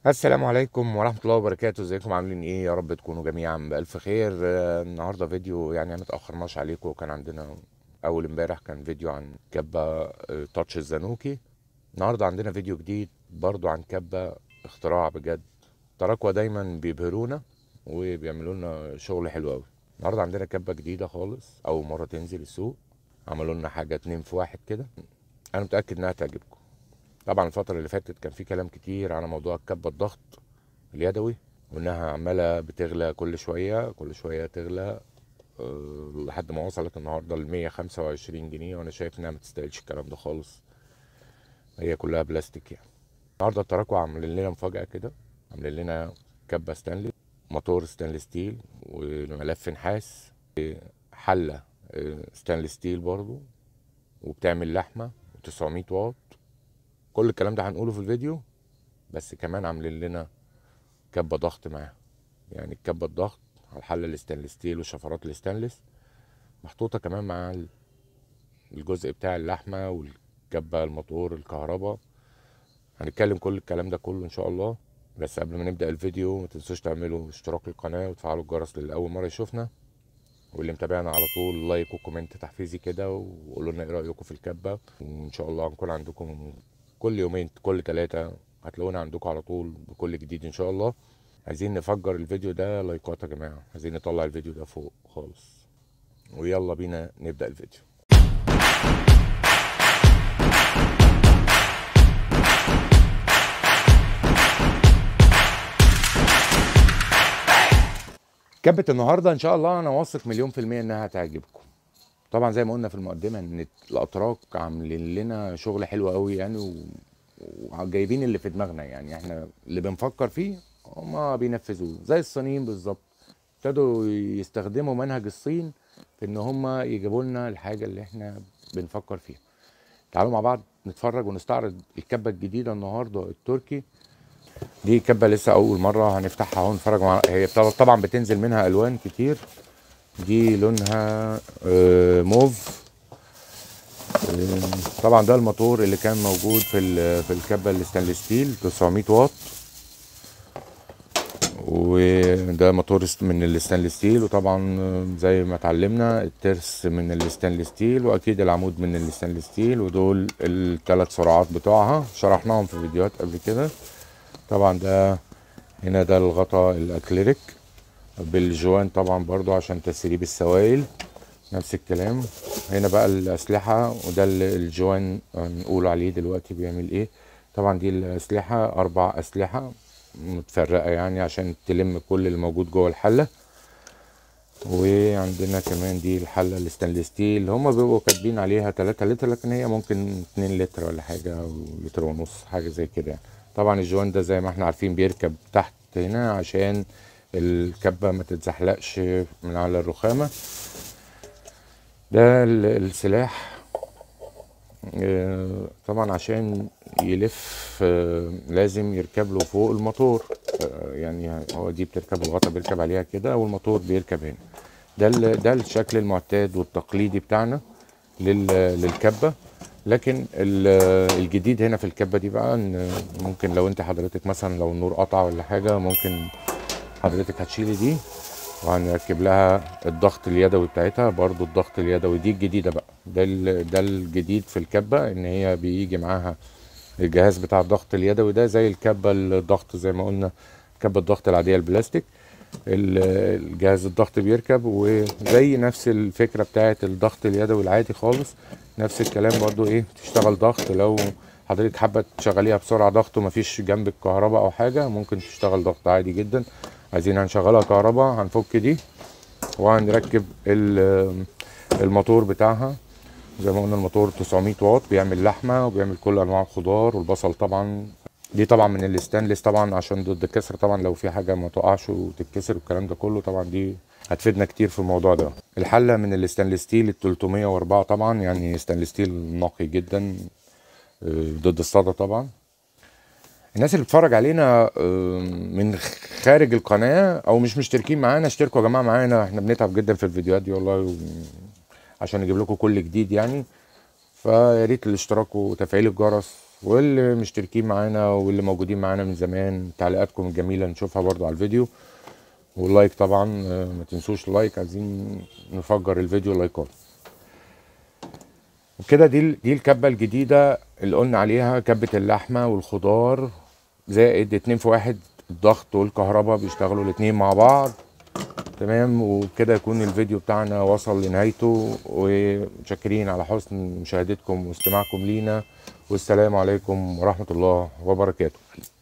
السلام عليكم ورحمة الله وبركاته ازيكم عاملين ايه يا رب تكونوا جميعا بألف خير آه، النهاردة فيديو يعني ما تأخرناش عليكم كان عندنا أول امبارح كان فيديو عن كبة آه، تاتش الزانوكي النهاردة عندنا فيديو جديد برضو عن كبة اختراع بجد تراكوة دايما بيبهرونا وبيعملوا لنا شغل حلو قوي النهاردة عندنا كبة جديدة خالص أول مرة تنزل السوق عملوا لنا حاجة اتنين في واحد كده أنا متأكد إنها تعجبكم طبعا الفترة اللي فاتت كان في كلام كتير على موضوع كبة الضغط اليدوي وانها عمالة بتغلى كل شوية كل شوية تغلى أه لحد ما وصلت النهاردة ل 125 جنيه وانا شايف انها ما تستاهلش الكلام ده خالص هي كلها بلاستيك يعني النهاردة التراكوة عاملين لنا مفاجأة كده عاملين لنا كبة ستانلس موتور ستانلس ستيل وملف نحاس حلة آه، ستانلس ستيل برضو وبتعمل لحمة و900 واط كل الكلام ده هنقوله في الفيديو بس كمان عاملين لنا كبة ضغط معاها يعني الكبة الضغط على الحلة الستانلس ستيل والشفرات الستانلس محطوطة كمان مع ال- الجزء بتاع اللحمة والكبة الموتور الكهرباء هنتكلم كل الكلام ده كله ان شاء الله بس قبل ما نبدأ الفيديو ما تنسوش تعملوا اشتراك للقناة وتفعلوا الجرس لأول مرة يشوفنا واللي متابعنا على طول لايك وكومنت تحفيزي كده وقولوا لنا ايه رأيكم في الكبة وان شاء الله هنكون عندكم كل يومين كل ثلاثة هتلاقونا عندكم على طول بكل جديد ان شاء الله عايزين نفجر الفيديو ده لايكات يا جماعة عايزين نطلع الفيديو ده فوق خالص ويلا بينا نبدأ الفيديو كبة النهاردة ان شاء الله انا واثق مليون في المية انها هتعجبكم طبعا زي ما قلنا في المقدمة ان الاتراك عاملين لنا شغل حلو قوي يعني و... وجايبين اللي في دماغنا يعني احنا اللي بنفكر فيه هما بينفذوه زي الصينيين بالظبط ابتدوا يستخدموا منهج الصين في ان هما يجيبوا لنا الحاجة اللي احنا بنفكر فيها تعالوا مع بعض نتفرج ونستعرض الكبة الجديدة النهاردة التركي دي كبة لسه أول مرة هنفتحها اهو نتفرج مع هي طب- طبعا بتنزل منها ألوان كتير دي لونها آه، موف آه، طبعا ده الموتور اللي كان موجود في ال- في الكبة الستانلس ستيل 900 واط وده موتور است- من الستانلس ستيل وطبعا آه، زي ما اتعلمنا الترس من الستانلس ستيل واكيد العمود من الستانلس ستيل ودول الثلاث سرعات بتوعها شرحناهم في فيديوهات قبل كده طبعا ده هنا ده الغطا الاكليريك بالجوان طبعا برضو عشان تسريب السوائل نفس الكلام هنا بقى الاسلحه وده ال- الجوان هنقول عليه دلوقتي بيعمل ايه طبعا دي الاسلحه اربع اسلحه متفرقه يعني عشان تلم كل اللي موجود جوه الحله وعندنا كمان دي الحله الستانلس ستيل هما بيبقوا كاتبين عليها 3 لتر لكن هي ممكن 2 لتر ولا حاجه او لتر ونص حاجه زي كده يعني طبعا الجوان ده زي ما احنا عارفين بيركب تحت هنا عشان الكبه ما تتزحلقش من على الرخامه ده ال- السلاح آه، طبعا عشان يلف آه، لازم يركب له فوق الموتور آه، يعني هو دي بتركب الغطا بيركب عليها كده والموتور بيركب هنا ده ال- ده الشكل المعتاد والتقليدي بتاعنا لل- للكبه لكن ال- الجديد هنا في الكبه دي بقى ان ممكن لو انت حضرتك مثلا لو النور قطع ولا حاجه ممكن حضرتك هتشيلي دي وهنركب لها الضغط اليدوي بتاعتها برضو الضغط اليدوي دي الجديده بقى ده ال- ده الجديد في الكبه ان هي بيجي معاها الجهاز بتاع الضغط اليدوي ده زي الكبه الضغط زي ما قلنا كبه الضغط العاديه البلاستيك ال- الجهاز الضغط بيركب وزي نفس الفكره بتاعت الضغط اليدوي العادي خالص نفس الكلام برضو ايه تشتغل ضغط لو حضرتك حابه تشغليها بسرعه ضغط ومفيش جنبك كهرباء او حاجه ممكن تشتغل ضغط عادي جدا عايزين هنشغلها كهرباء هنفك دي وهنركب ال- الموتور بتاعها زي ما قلنا الموتور 900 واط بيعمل لحمه وبيعمل كل انواع الخضار والبصل طبعا دي طبعا من الستانلس طبعا عشان ضد الكسر طبعا لو في حاجه ما تقعش وتتكسر والكلام ده كله طبعا دي هتفيدنا كتير في الموضوع ده الحله من الستانلس ستيل ال 304 طبعا يعني ستانلس ستيل نقي جدا آه، ضد الصدى طبعا الناس اللي بتتفرج علينا آه، من خارج القناه او مش مشتركين معانا اشتركوا يا جماعه معانا احنا بنتعب جدا في الفيديوهات دي والله و... عشان نجيب لكم كل جديد يعني فيا ريت الاشتراك وتفعيل الجرس واللي مشتركين معانا واللي موجودين معانا من زمان تعليقاتكم الجميلة نشوفها برضو على الفيديو واللايك طبعا آه، ما تنسوش اللايك عايزين نفجر الفيديو لايكات وكده دي دي الكبة الجديدة اللي قلنا عليها كبة اللحمة والخضار زائد اتنين في واحد الضغط والكهرباء بيشتغلوا الاتنين مع بعض تمام وبكده يكون الفيديو بتاعنا وصل لنهايته ومتشكرين على حسن مشاهدتكم واستماعكم لينا والسلام عليكم ورحمة الله وبركاته